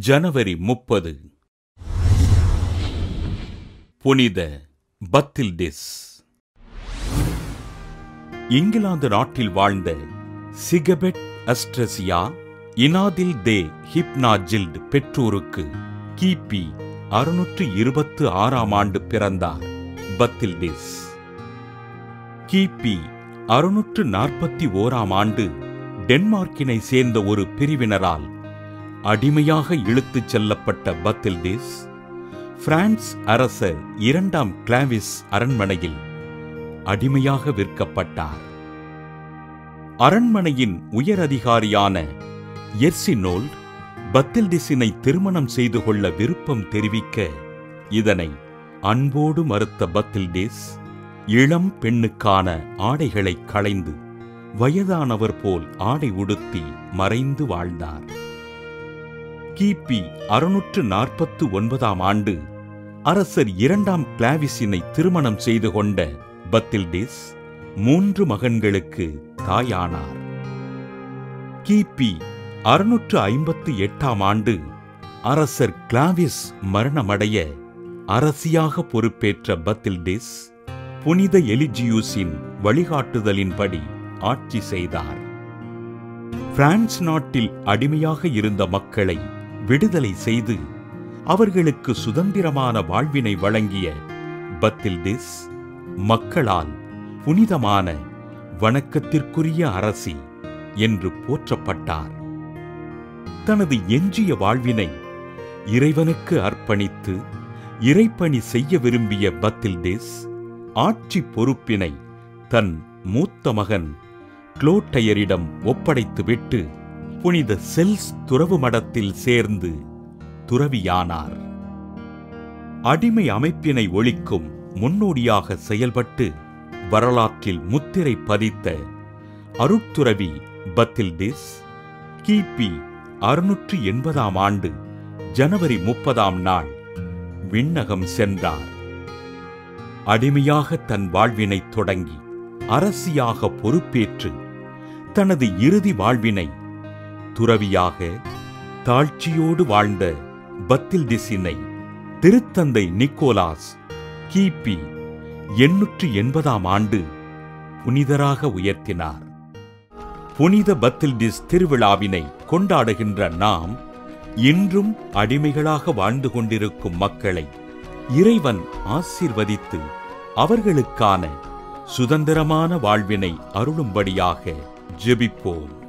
ஜனவரி முப்பது புனித பத்தில்டிஸ் இங்கிலாந்து நாட்டில் வாழ்ந்த சிகபெட் அஸ்ட்ரசியா இனாதில் தே ஹிப்னாஜில்ட் பெற்றோருக்கு கிபி அறுநூற்று இருபத்து ஆறாம் ஆண்டு பிறந்தார் பத்தில்டிஸ் கிபி அறுநூற்று நாற்பத்தி ஓராம் ஆண்டு டென்மார்க்கினை சேர்ந்த ஒரு பிரிவினரால் அடிமையாக இழுத்துச் செல்லப்பட்ட பத்தில்டிஸ் பிரான்ஸ் அரசர் இரண்டாம் கிளாவிஸ் அரண்மனையில் அடிமையாக விற்கப்பட்டார் அரண்மனையின் உயரதிகாரியான எர்சினோல்ட் பத்தில்டிஸினை திருமணம் செய்து கொள்ள விருப்பம் தெரிவிக்க இதனை அன்போடு மறுத்த பத்தில்டிஸ் இளம் பெண்ணுக்கான ஆடைகளை களைந்து வயதானவர் போல் ஆடை உடுத்தி மறைந்து வாழ்ந்தார் கிபி அறுநூற்று நாற்பத்து ஒன்பதாம் ஆண்டு அரசர் இரண்டாம் கிளாவிஸினை திருமணம் செய்து கொண்ட பத்தில்டிஸ் மூன்று மகன்களுக்கு தாயானார் கிபி அறுநூற்று ஐம்பத்து எட்டாம் ஆண்டு அரசர் கிளாவிஸ் மரணமடைய அரசியாக பொறுப்பேற்ற பத்தில்டிஸ் புனித எலிஜியூஸின் வழிகாட்டுதலின்படி ஆட்சி செய்தார் பிரான்ஸ் நாட்டில் அடிமையாக இருந்த மக்களை விடுதலை செய்து அவர்களுக்கு சுதந்திரமான வாழ்வினை வழங்கிய பத்தில்டிஸ் மக்களால் புனிதமான வணக்கத்திற்குரிய அரசி என்று போற்றப்பட்டார் தனது எஞ்சிய வாழ்வினை இறைவனுக்கு அர்ப்பணித்து இறைப்பணி செய்ய விரும்பிய பத்தில்டேஸ் ஆட்சி பொறுப்பினை தன் மூத்த மகன் குளோட்டையரிடம் ஒப்படைத்துவிட்டு புனித செல்ஸ் துறவு மடத்தில் சேர்ந்து துறவியானார் அடிமை அமைப்பினை ஒழிக்கும் முன்னோடியாக செயல்பட்டு வரலாற்றில் முத்திரை பதித்த அருட்துறவி பத்தில்டிஸ் கிபி அறுநூற்று எண்பதாம் ஆண்டு ஜனவரி முப்பதாம் நாள் விண்ணகம் சென்றார் அடிமையாக தன் வாழ்வினை தொடங்கி அரசியாக பொறுப்பேற்று தனது இறுதி வாழ்வினை துறவியாக தாழ்ச்சியோடு வாழ்ந்த பத்தில்டிஸினை திருத்தந்தை நிக்கோலாஸ் கிபி எண்ணூற்று எண்பதாம் ஆண்டு புனிதராக உயர்த்தினார் புனித பத்தில்டிஸ் திருவிழாவினை கொண்டாடுகின்ற நாம் இன்றும் அடிமைகளாக வாழ்ந்து கொண்டிருக்கும் மக்களை இறைவன் ஆசிர்வதித்து அவர்களுக்கான சுதந்திரமான வாழ்வினை அருளும்படியாக ஜெபிப்போம்